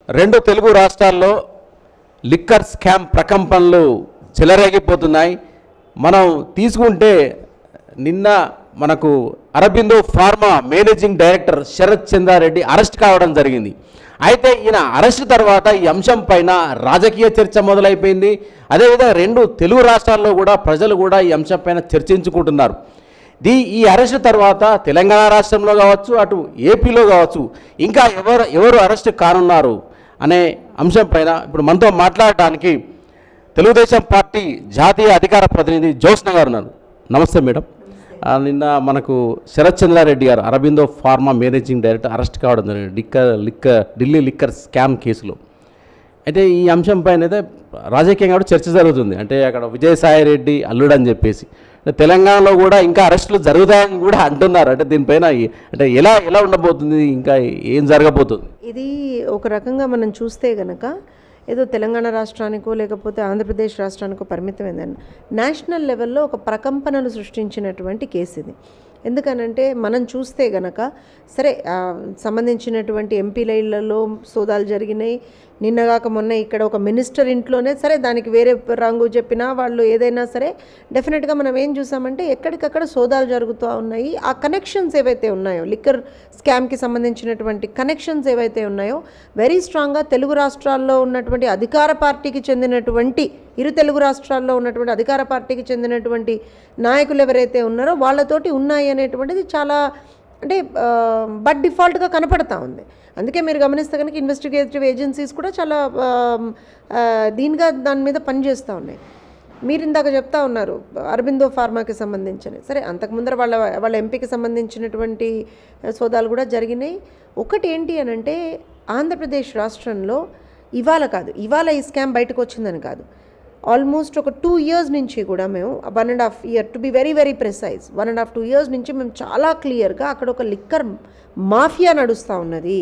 రెండు తెలుగు రాష్ట్రాల్లో liquor scam ప్రకంపనలు చెలరేగిపోతున్నాయి మనం తీసుకుంటే నిన్న మనకు Aurobindo pharma managing director Sarath Chandrareddy arrest కావడం జరిగింది అయితే ఈయన అరెస్ట్ తర్వాత ఈ అంశం పైన రాజకీయ చర్చ మొదలైపోయింది అదేవిధంగా రెండు తెలుగు రాష్ట్రాల్లో కూడా ప్రజలు కూడా ఈ అంశం పైన చర్చించుకుంటున్నారు దీ ఈ అరెస్ట్ తర్వాత తెలంగాణ రాష్ట్రంలో కావచ్చు అటు ఏపీలో కావచ్చు ఇంకా ఎవరు ఎవరు అరెస్ట్ కానున్నారు అనే అంశం పైన ఇప్పుడు మనతో మాట్లాడడానికి తెలుగుదేశం పార్టీ జాతీయ అధికార ప్రతినిధి జ్యోత్స్న గారు ఉన్నారు నమస్తే మేడం ఆ, నిన్న మనకు శరత్ చంద్రారెడ్డి గారు Aurobindo pharma managing director arrest కావడం జరిగింది liquor liquor Delhi liquor scam కేసులో అయితే ఈ అంశం పైన అయితే రాజకీయంగా కూడా చర్చ జరుగుతుంది అంటే అక్కడ విజయసాయి రెడ్డి అల్లుడు అని చెప్పేసి అంటే తెలంగాణలో కూడా ఇంకా అరెస్టులు జరుగుతాయని కూడా అంటున్నారు అంటే దీనిపైన ఈ- అంటే ఎలా ఎలా ఉండబోతుంది ఇంకా ఏం జరగబోతుంది ఇది ఒక రకంగా మనం చూస్తే గనక ఏదో తెలంగాణ రాష్ట్రానికో లేకపోతే ఆంధ్రప్రదేశ్ రాష్ట్రానికో పరిమితమైందని నేషనల్ లెవెల్లో ఒక ప్రకంపనలు సృష్టించినటువంటి కేసు ఇది ఎందుకనంటే మనం చూస్తే గనక సరే ఆ, సంబంధించినటువంటి ఎంపీల ఇళ్లలో సోదాలు జరిగినాయి నిన్నగాక మొన్న ఇక్కడ ఒక మినిస్టర్ ఇంట్లోనే సరే దానికి వేరే రంగు చెప్పినా వాళ్ళు ఏదైనా సరే డెఫినెట్గా మనం ఏం చూసామంటే ఎక్కడికక్కడ సోదాలు జరుగుతూ ఉన్నాయి ఆ కనెక్షన్స్ ఏవైతే ఉన్నాయో లిక్కర్ స్కామ్కి సంబంధించినటువంటి కనెక్షన్స్ ఏవైతే ఉన్నాయో వెరీ స్ట్రాంగ్గా తెలుగు రాష్ట్రాల్లో ఉన్నటువంటి అధికార పార్టీకి చెందినటువంటి ఇరు తెలుగు రాష్ట్రాల్లో ఉన్నటువంటి అధికార పార్టీకి చెందినటువంటి నాయకులు ఎవరైతే ఉన్నారో వాళ్ళతోటి ఉన్నాయి అనేటువంటిది చాలా అంటే బట్ డిఫాల్ట్గా కనపడతా ఉంది అందుకే మీరు గమనిస్తే కనుక ఇన్వెస్టిగేటివ్ ఏజెన్సీస్ కూడా చాలా ఆ, ఆ, దీనిగా దాని మీద పనిచేస్తూ ఉన్నాయి మీరు ఇందాక చెప్తా ఉన్నారు అరబిందో ఫార్మాకి సంబంధించిన సరే అంతకుముందర వాళ్ళ వాళ్ళ ఎంపీకి సంబంధించినటువంటి సోదాలు కూడా జరిగినాయి ఒకటి ఏంటి అని అంటే ఆంధ్రప్రదేశ్ రాష్ట్రంలో ఇవాళ కాదు ఇవాళ ఈ స్కామ్ బయటకు వచ్చిందని కాదు ఆల్మోస్ట్ ఒక టూ ఇయర్స్ నుంచి కూడా మేము one and half year to be very very precise one and half two years నుంచి మేము చాలా క్లియర్గా అక్కడ ఒక లిక్కర్ మాఫియా నడుస్తూ ఉన్నది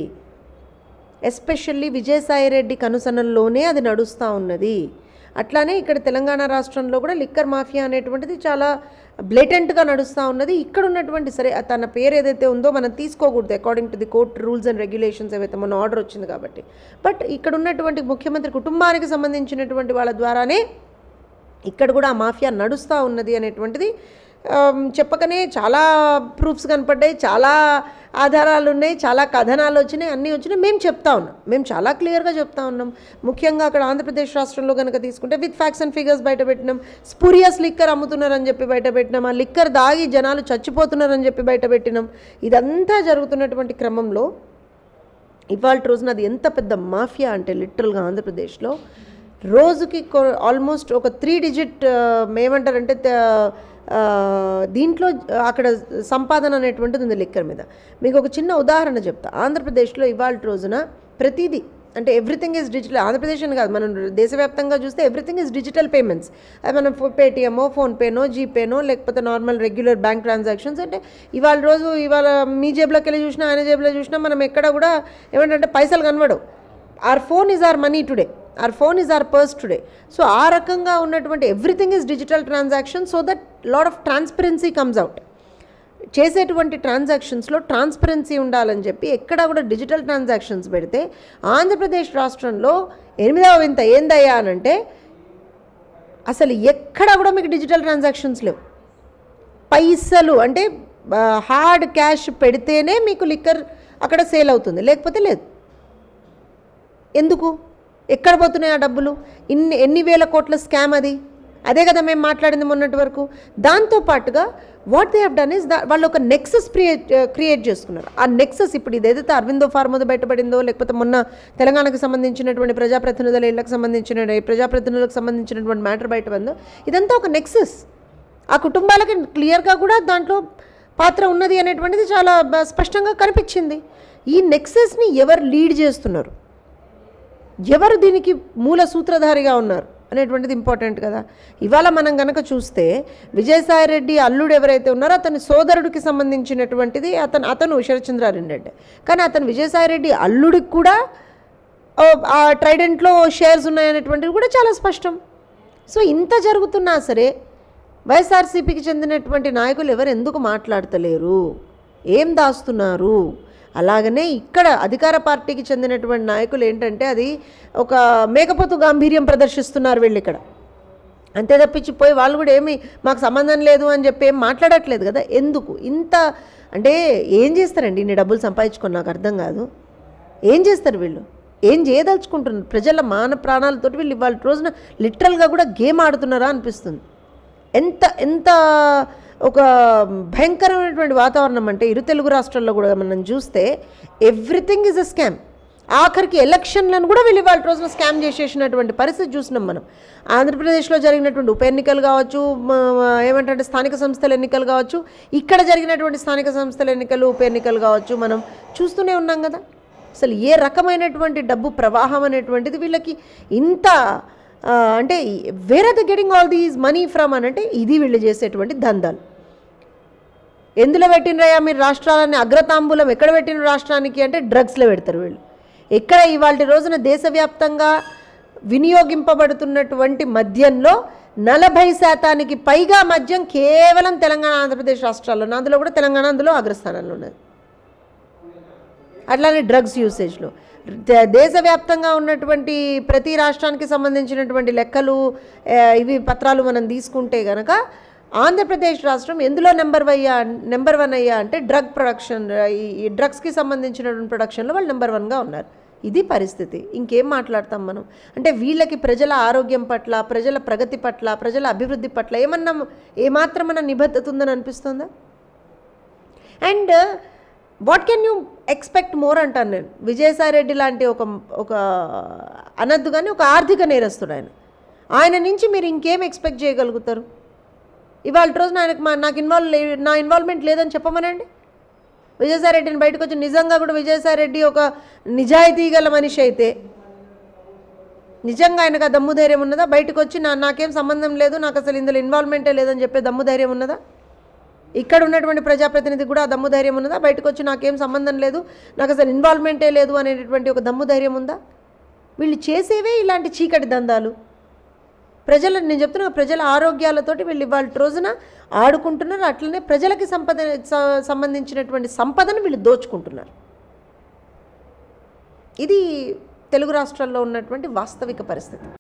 ఎస్పెషల్లీ విజయసాయిరెడ్డి కనుసనల్లోనే అది నడుస్తూ ఉన్నది అట్లానే ఇక్కడ తెలంగాణ రాష్ట్రంలో కూడా లిక్కర్ మాఫియా అనేటువంటిది చాలా బ్లేటెంట్గా నడుస్తూ ఉన్నది ఇక్కడ ఉన్నటువంటి సరే తన పేరు ఏదైతే ఉందో మనం తీసుకోకూడదు according to the court rules and regulations ఏవైతే మన ఆర్డర్ వచ్చింది కాబట్టి బట్ ఇక్కడ ఉన్నటువంటి ముఖ్యమంత్రి కుటుంబానికి సంబంధించినటువంటి వాళ్ళ ద్వారానే ఇక్కడ కూడా ఆ మాఫియా నడుస్తూ ఉన్నది అనేటువంటిది ఆమ్, చెప్పకనే చాలా ప్రూఫ్స్ కనపడ్డాయి చాలా ఆధారాలు ఉన్నాయి చాలా కథనాలు వచ్చినాయి అన్నీ వచ్చినాయి మేము చెప్తా ఉన్నాం మేము చాలా క్లియర్గా చెప్తా ఉన్నాం ముఖ్యంగా అక్కడ ఆంధ్రప్రదేశ్ రాష్ట్రంలో కనుక తీసుకుంటే విత్ ఫ్యాక్స్ అండ్ ఫిగర్స్ బయట పెట్టినాం స్పూరియస్ లిక్కర్ అమ్ముతున్నారని చెప్పి బయట పెట్టినాం ఆ లిక్కర్ దాగి జనాలు చచ్చిపోతున్నారని చెప్పి బయట పెట్టినాం ఇదంతా జరుగుతున్నటువంటి క్రమంలో ఇవాళ రోజున అది ఎంత పెద్ద మాఫియా అంటే లిటరల్గా ఆంధ్రప్రదేశ్లో రోజుకి ఆల్మోస్ట్ ఒక త్రీ డిజిట్ ఏమంటారంటే త- ఆ, దీంట్లో అక్కడ సంపాదన అనేటువంటిది ఉంది లిక్కర్ మీద మీకు ఒక చిన్న ఉదాహరణ చెప్తా ఆంధ్రప్రదేశ్లో ఇవాళ రోజున ప్రతిదీ అంటే ఎవ్రీథింగ్ ఈజ్ డిజిటల్ ఆంధ్రప్రదేశ్ అని కాదు మనం దేశవ్యాప్తంగా చూస్తే ఎవ్రీథింగ్ ఈజ్ డిజిటల్ పేమెంట్స్ అది మనం పేటిఎమో ఫోన్పేనో జీపేనో లేకపోతే నార్మల్ రెగ్యులర్ బ్యాంక్ ట్రాన్సాక్షన్స్ అంటే ఇవాళ రోజు ఇవాళ మీ జేబులోకి వెళ్ళి చూసినా ఆయన జేబులో చూసినా మనం ఎక్కడ కూడా ఏమంటే పైసలు కనబడవు our phone is our money today our phone is our purse today so ఆ రకంగా ఉన్నటువంటి everything is digital transaction so that lot of transparency comes out చేసేటువంటి ట్రాన్సాక్షన్స్లో ట్రాన్స్పరెన్సీ ఉండాలని చెప్పి ఎక్కడ కూడా డిజిటల్ ట్రాన్సాక్షన్స్ పెడితే ఆంధ్రప్రదేశ్ రాష్ట్రంలో ఎనిమిదవ వింత ఏందయ్యా అనంటే అసలు ఎక్కడ కూడా మీకు డిజిటల్ ట్రాన్సాక్షన్స్ లేవు పైసలు అంటే హార్డ్ క్యాష్ పెడితేనే మీకు లిక్కర్ అక్కడ సేల్ అవుతుంది లేకపోతే లేదు ఎందుకు ఎక్కడ పోతున్నాయి ఆ డబ్బులు ఇన్ని ఎన్ని వేల కోట్ల స్కామ్ అది అదే కదా మేము మాట్లాడింది మొన్నటి వరకు దాంతో పాటుగా what they have done is the వాళ్ళు ఒక నెక్సెస్ క్రియేట్ క్రియేట్ చేసుకున్నారు ఆ నెక్సెస్ ఇప్పుడు ఇది ఏదైతే అరవిందో ఫార్మోదో బయటపడిందో లేకపోతే మొన్న తెలంగాణకు సంబంధించినటువంటి ప్రజాప్రతినిధుల ఇళ్ళకి సంబంధించిన ప్రజాప్రతినిధులకు సంబంధించినటువంటి మ్యాటర్ బయటపడిందో ఇదంతా ఒక నెక్సెస్ ఆ కుటుంబాలకి క్లియర్గా కూడా దాంట్లో పాత్ర ఉన్నది అనేటువంటిది చాలా బ- స్పష్టంగా కనిపించింది ఈ నెక్సెస్ని ఎవరు లీడ్ చేస్తున్నారు ఎవరు దీనికి మూల సూత్రధారిగా ఉన్నారు అనేటువంటిది ఇంపార్టెంట్ కదా ఇవాళ మనం కనుక చూస్తే విజయసాయిరెడ్డి అల్లుడు ఎవరైతే ఉన్నారో అతని సోదరుడికి సంబంధించినటువంటిది అతను అతను శరచంద్రారెడ్డి రెడ్డి కానీ అతను విజయసాయిరెడ్డి అల్లుడికి కూడా ఓ, ఆ ట్రైడెంట్లో షేర్స్ ఉన్నాయనేటువంటిది కూడా చాలా స్పష్టం సో ఇంత జరుగుతున్నా సరే వైఎస్ఆర్సీపీకి చెందినటువంటి నాయకులు ఎవరు ఎందుకు మాట్లాడతలేరు ఏం దాస్తున్నారు అలాగనే ఇక్కడ అధికార పార్టీకి చెందినటువంటి నాయకులు ఏంటంటే అది ఒక మేకపోతు గాంభీర్యం ప్రదర్శిస్తున్నారు వీళ్ళు ఇక్కడ అంతే తప్పించి పోయి వాళ్ళు కూడా ఏమి మాకు సంబంధం లేదు అని చెప్పి ఏం మాట్లాడట్లేదు కదా ఎందుకు ఇంత అంటే ఏం చేస్తారండి ఇన్ని డబ్బులు సంపాదించుకొని నాకు అర్థం కాదు ఏం చేస్తారు వీళ్ళు ఏం చేయదలుచుకుంటున్నారు ప్రజల మాన ప్రాణాలతోటి వీళ్ళు ఇవాళ రోజున లిటరల్గా కూడా గేమ్ ఆడుతున్నారా అనిపిస్తుంది ఎంత ఎంత ఒక భయంకరమైనటువంటి వాతావరణం అంటే ఇరు తెలుగు రాష్ట్రాల్లో కూడా మనం చూస్తే ఎవ్రీథింగ్ ఈజ్ అ స్కామ్ ఆఖరికి ఎలక్షన్లను కూడా వీళ్ళు ఇవాళ రోజున స్కామ్ చేసేసినటువంటి పరిస్థితి చూసినాం మనం ఆంధ్రప్రదేశ్లో జరిగినటువంటి ఉప ఎన్నికలు కావచ్చు మ- మ- ఏమంటే స్థానిక సంస్థల ఎన్నికలు కావచ్చు ఇక్కడ జరిగినటువంటి స్థానిక సంస్థల ఎన్నికలు ఉప ఎన్నికలు కావచ్చు మనం చూస్తూనే ఉన్నాం కదా అసలు ఏ రకమైనటువంటి డబ్బు ప్రవాహం అనేటువంటిది వీళ్ళకి ఇంత ఆ, అంటే where are the getting all these money from అని అంటే ఇది వీళ్ళు చేసేటువంటి దందాలు ఎందులో పెట్టినరయ్యా మీరు రాష్ట్రాలని అగ్రతాంబూలం ఎక్కడ పెట్టిన రాష్ట్రానికి అంటే డ్రగ్స్లో పెడతారు వీళ్ళు ఎక్కడ ఇవాళ రోజున దేశవ్యాప్తంగా వినియోగింపబడుతున్నటువంటి మద్యంలో నలభై శాతానికి పైగా మద్యం కేవలం తెలంగాణ ఆంధ్రప్రదేశ్ రాష్ట్రాల్లో అందులో కూడా తెలంగాణ అందులో అగ్రస్థానంలో ఉన్నది అట్లానే డ్రగ్స్ యూసేజ్లో ద- దేశవ్యాప్తంగా ఉన్నటువంటి ప్రతి రాష్ట్రానికి సంబంధించినటువంటి లెక్కలు ఆ, ఇవి పత్రాలు మనం తీసుకుంటే గనక ఆంధ్రప్రదేశ్ రాష్ట్రం ఎందులో నెంబర్ అయ్యా నెంబర్ వన్ అయ్యా అంటే డ్రగ్ ప్రొడక్షన్ ఈ ఈ డ్రగ్స్కి సంబంధించినటువంటి ప్రొడక్షన్లో వాళ్ళు నెంబర్ వన్గా ఉన్నారు ఇది పరిస్థితి ఇంకేం మాట్లాడతాం మనం అంటే వీళ్ళకి ప్రజల ఆరోగ్యం పట్ల ప్రజల ప్రగతి పట్ల ప్రజల అభివృద్ధి పట్ల ఏమన్నా ఏమాత్రమన్నా నిబద్ధత ఉందని అనిపిస్తుందా and what can you expect more అంటాను నేను విజయసాయి రెడ్డి లాంటి ఒక ఒక అనద్దు కానీ ఒక ఆర్థిక నేరస్తుడు ఆయన ఆయన నుంచి మీరు ఇంకేం ఎక్స్పెక్ట్ చేయగలుగుతారు ఇవాళ రోజున ఆయనకు మా నాకు ఇన్వాల్వ్ లే నా ఇన్వాల్వ్మెంట్ లేదని చెప్పమనండి విజయసాయి రెడ్డిని బయటకు వచ్చి నిజంగా కూడా విజయసాయి రెడ్డి ఒక నిజాయితీ గల మనిషి అయితే నిజంగా ఆయనకు ఆ దమ్ము ధైర్యం ఉన్నదా బయటకు వచ్చి నా నాకేం సంబంధం లేదు నాకు అసలు ఇందులో ఇన్వాల్వ్మెంటే లేదని చెప్పే దమ్ము ధైర్యం ఉన్నదా ఇక్కడ ఉన్నటువంటి ప్రజాప్రతినిధి కూడా ఆ దమ్ము ధైర్యం ఉన్నదా బయటకు వచ్చి నాకేం సంబంధం లేదు నాకు అసలు ఇన్వాల్వ్మెంటే లేదు అనేటటువంటి ఒక దమ్ము ధైర్యం ఉందా వీళ్ళు చేసేవే ఇలాంటి చీకటి దందాలు ప్రజల నేను చెప్తున్నా ప్రజల ఆరోగ్యాలతోటి వీళ్ళు ఇవాళ రోజున ఆడుకుంటున్నారు అట్లనే ప్రజలకి సంపద స- సంబంధించినటువంటి సంపదను వీళ్ళు దోచుకుంటున్నారు ఇది తెలుగు రాష్ట్రాల్లో ఉన్నటువంటి వాస్తవిక పరిస్థితి